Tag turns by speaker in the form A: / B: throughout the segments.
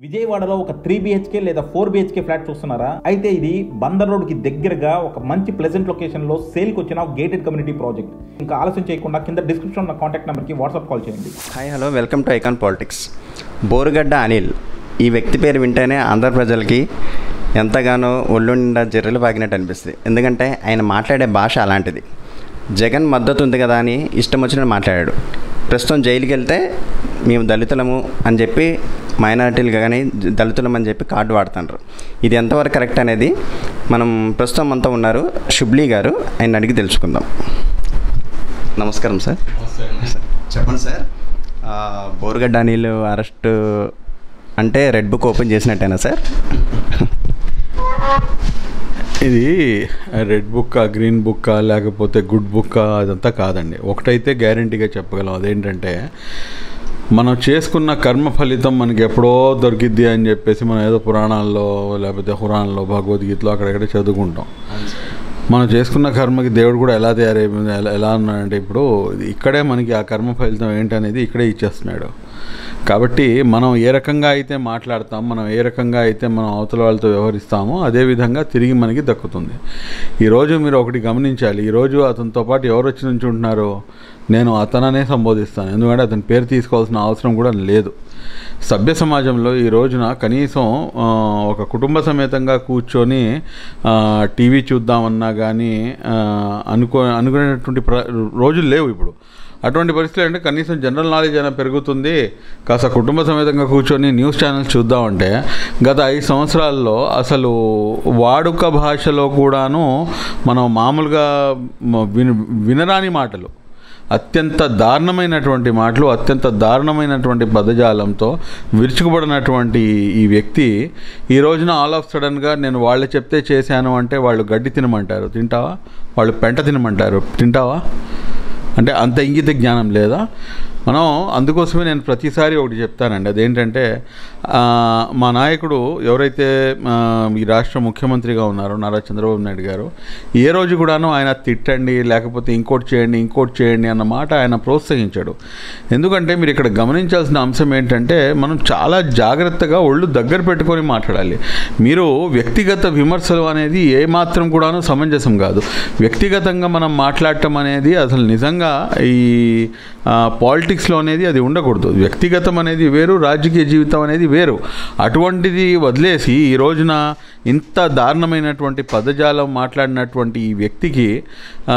A: విజయవాడలో ఒక three BHK లేదా ఫోర్ బిహెచ్కే ఫ్లాట్ చూస్తున్నారా అయితే ఇది బందర్ రోడ్ కి దగ్గరగా ఒక మంచి ప్లెజెంట్ లొకేషన్ లో సేల్ కి వచ్చిన గేటెడ్ కమ్యూనిటీ ప్రాజెక్ట్ ఇంకా ఆలస్యం చేయకుండా కింద డిస్క్రిప్షన్ ఉన్న కాంటాక్ట్ నెంబర్ కి వాట్సాప్ కాల్ చేయండి
B: hi hello welcome to Icon politics Borugadda Anil ఈ వ్యక్తి పేరు వింటేనే ఆంధ్ర ప్రజలకి ఎంతగానో ఒళ్ళు నిండా జర్రెలు పాకినట్టు అనిపిస్తుంది ఎందుకంటే ఆయన మాట్లాడే భాష అలాంటిది జగన్ మద్దతు ఉంది కదా అని ఇష్టం వచ్చినట్టు మాట్లాడాడు ప్రస్తుతం జైలుకి వెళ్తే మేము దళితులము అని చెప్పి మైనారిటీలు కానీ దళితులం అని చెప్పి కార్డు వాడుతుండ్రు ఇది ఎంతవరకు కరెక్ట్ అనేది మనం ప్రస్తుతం అంతా ఉన్నారు షుబ్లీ గారు ఆయన అడిగి తెలుసుకుందాం నమస్కారం సార్ చెప్పండి సార్ ఆ, బోరుగడ్డ అనిల్ అరెస్ట్ అంటే రెడ్ బుక్ ఓపెన్ చేసినట్టేనా సార్
C: ఇది రెడ్ బుక్కా గ్రీన్ బుక్కా లేకపోతే గుడ్ బుక్కా అదంతా కాదండి ఒకటైతే గ్యారంటీగా చెప్పగలం అదేంటంటే మనం చేసుకున్న కర్మ ఫలితం మనకి ఎప్పుడో దొరికిద్ది అని చెప్పేసి మనం ఏదో పురాణాల్లో లేకపోతే హురాన్లో భగవద్గీతలో అక్కడెక్కడ చదువుకుంటాం మనం చేసుకున్న కర్మకి దేవుడు కూడా ఎలా తయారైపోయింది ఎలా ఎలా ఉన్నాడంటే ఇప్పుడు ఇక్కడే మనకి ఆ కర్మ ఫలితం ఏంటనేది ఇక్కడే ఇచ్చేస్తున్నాడు కాబట్టి మనం ఏ రకంగా అయితే మాట్లాడతాం మనం ఏ రకంగా అయితే మనం అవతల వాళ్ళతో వ్యవహరిస్తామో అదే విధంగా తిరిగి మనకి దక్కుతుంది ఈరోజు మీరు ఒకటి గమనించాలి ఈరోజు అతనితో పాటు ఎవరు వచ్చి నుంచి ఉంటున్నారో నేను అతననే సంబోధిస్తాను ఎందుకంటే అతని పేరు తీసుకోవాల్సిన అవసరం కూడా లేదు సభ్య సమాజంలో ఈ రోజున కనీసం ఆ, ఒక కుటుంబ సమేతంగా కూర్చొని ఆ, టీవీ చూద్దామన్నా కానీ ఆ, అనుకో అనుకునేటువంటి ప్ర రోజులు లేవు ఇప్పుడు అటువంటి పరిస్థితులు అంటే కనీసం జనరల్ నాలెడ్జ్ అయినా పెరుగుతుంది కాస్త కుటుంబ సమేతంగా కూర్చొని న్యూస్ ఛానల్స్ చూద్దామంటే గత ఐదు సంవత్సరాల్లో అసలు వాడుక భాషలో కూడాను మనం మామూలుగా మ- విన వినరాని మాటలు అత్యంత దారుణమైనటువంటి మాటలు అత్యంత దారుణమైనటువంటి పదజాలంతో విరుచుకుపడినటువంటి ఈ వ్యక్తి ఈ రోజున ఆల్ ఆఫ్ సడన్గా నేను వాళ్ళు చెప్తే చేశాను అంటే వాళ్ళు గడ్డి తినమంటారు తింటావా వాళ్ళు పెంట తినమంటారు తింటావా అంటే అంత ఇంగిత జ్ఞానం లేదా మనం అందుకోసమే నేను ప్రతిసారి ఒకటి చెప్తానండి అదేంటంటే ఆ, మా నాయకుడు ఎవరైతే ఆ, ఈ రాష్ట్ర ముఖ్యమంత్రిగా ఉన్నారో నారా చంద్రబాబు నాయుడు గారు ఏ రోజు కూడాను ఆయన తిట్టండి లేకపోతే ఇంకోటి చేయండి ఇంకోటి చేయండి అన్న మాట ఆయన ప్రోత్సహించాడు ఎందుకంటే మీరు ఇక్కడ గమనించాల్సిన అంశం ఏంటంటే మనం చాలా జాగ్రత్తగా ఒళ్ళు దగ్గర పెట్టుకొని మాట్లాడాలి మీరు వ్యక్తిగత విమర్శలు అనేది ఏమాత్రం కూడాను సమంజసం కాదు వ్యక్తిగతంగా మనం మాట్లాడటం అనేది అసలు నిజంగా ఈ పాలిటిక్స్లో అనేది అది ఉండకూడదు వ్యక్తిగతం అనేది వేరు రాజకీయ జీవితం అనేది వేరు అటువంటిది వదిలేసి ఈ రోజున ఇంత దారుణమైనటువంటి పదజాలం మాట్లాడినటువంటి ఈ వ్యక్తికి ఆ,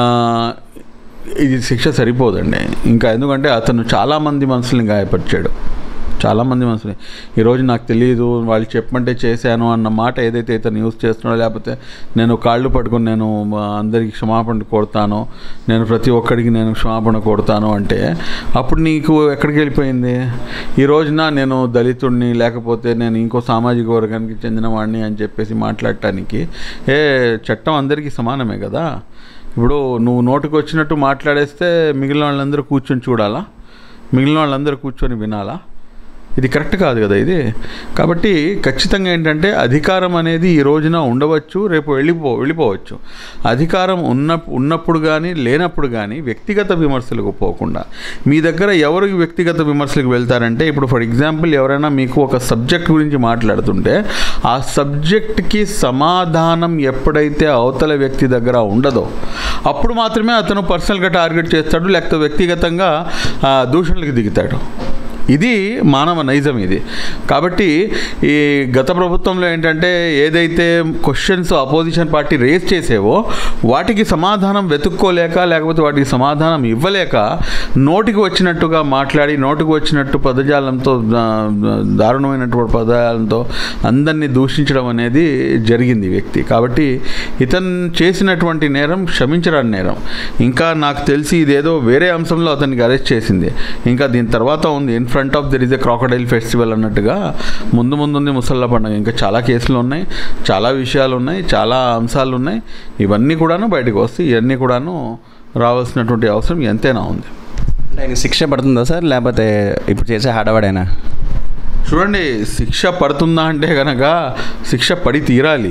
C: ఇది శిక్ష సరిపోదండి ఇంకా ఎందుకంటే అతను చాలామంది మనసుల్ని గాయపరిచాడు చాలామంది మనసుని ఈరోజు నాకు తెలియదు వాళ్ళు చెప్పమంటే చేశాను అన్న మాట ఏదైతే ఇతను యూజ్ చేస్తున్నాడో లేకపోతే నేను కాళ్ళు పట్టుకుని నేను మా అందరికి క్షమాపణ కొడతాను నేను ప్రతి ఒక్కడికి నేను క్షమాపణ కొడతాను అంటే అప్పుడు నీకు ఎక్కడికి వెళ్ళిపోయింది ఈ రోజున నేను దళితుడిని లేకపోతే నేను ఇంకో సామాజిక వర్గానికి చెందిన వాడిని అని చెప్పేసి మాట్లాడటానికి ఏ చట్టం అందరికీ సమానమే కదా ఇప్పుడు నువ్వు నోటికి వచ్చినట్టు మాట్లాడేస్తే మిగిలిన వాళ్ళందరూ కూర్చొని చూడాలా మిగిలిన వాళ్ళందరూ కూర్చొని వినాలా ఇది కరెక్ట్ కాదు కదా ఇది కాబట్టి ఖచ్చితంగా ఏంటంటే అధికారం అనేది ఈ రోజున ఉండవచ్చు రేపు వెళ్ళిపో వెళ్ళిపోవచ్చు అధికారం ఉన్న ఉన్నప్పుడు కానీ లేనప్పుడు కానీ వ్యక్తిగత విమర్శలకు పోకుండా మీ దగ్గర ఎవరు వ్యక్తిగత విమర్శలకు వెళ్తారంటే ఇప్పుడు ఫర్ ఎగ్జాంపుల్ ఎవరైనా మీకు ఒక సబ్జెక్ట్ గురించి మాట్లాడుతుంటే ఆ సబ్జెక్ట్కి సమాధానం ఎప్పుడైతే అవతల వ్యక్తి దగ్గర ఉండదో అప్పుడు మాత్రమే అతను పర్సనల్గా టార్గెట్ చేస్తాడు లేకపోతే వ్యక్తిగతంగా ఆ, దూషణలకు దిగుతాడు ఇది మానవ నైజం ఇది కాబట్టి ఈ గత ప్రభుత్వంలో ఏంటంటే ఏదైతే క్వశ్చన్స్ అపోజిషన్ పార్టీ రేస్ చేసేవో వాటికి సమాధానం వెతుక్కోలేక లేకపోతే వాటికి సమాధానం ఇవ్వలేక నోటికి వచ్చినట్టుగా మాట్లాడి నోటికి వచ్చినట్టు పదజాలంతో దా- దారుణమైనటువంటి పదజాలంతో అందరినీ దూషించడం అనేది జరిగింది ఈ వ్యక్తి కాబట్టి ఇతను చేసినటువంటి నేరం క్షమించరాని నేరం ఇంకా నాకు తెలిసి ఇదేదో వేరే అంశంలో అతనికి అరెస్ట్ చేసింది ఇంకా దీని తర్వాత ఉంది in front of there is a crocodile festival అన్నట్టుగా ముందు ముందు ఉంది ముసల్లా పండుగ ఇంకా చాలా కేసులు ఉన్నాయి చాలా విషయాలు ఉన్నాయి చాలా అంశాలు ఉన్నాయి ఇవన్నీ కూడాను బయటకు వస్తాయి ఇవన్నీ కూడాను రావాల్సినటువంటి అవసరం ఎంతైనా ఉంది
B: అంటే ఆయన శిక్ష పడుతుందా సార్ లేకపోతే ఇప్పుడు చేసే హడావడైనా
C: చూడండి శిక్ష పడుతుందా అంటే కనుక శిక్ష పడి తీరాలి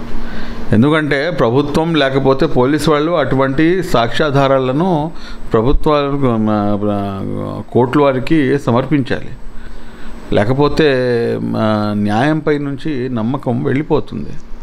C: ఎందుకంటే ప్రభుత్వం లేకపోతే పోలీస్ వాళ్ళు అటువంటి సాక్ష్యాధారాలను ప్రభుత్వాలకు కోర్టుల వారికి సమర్పించాలి లేకపోతే ఆ, న్యాయంపై నుంచి నమ్మకం వెళ్ళిపోతుంది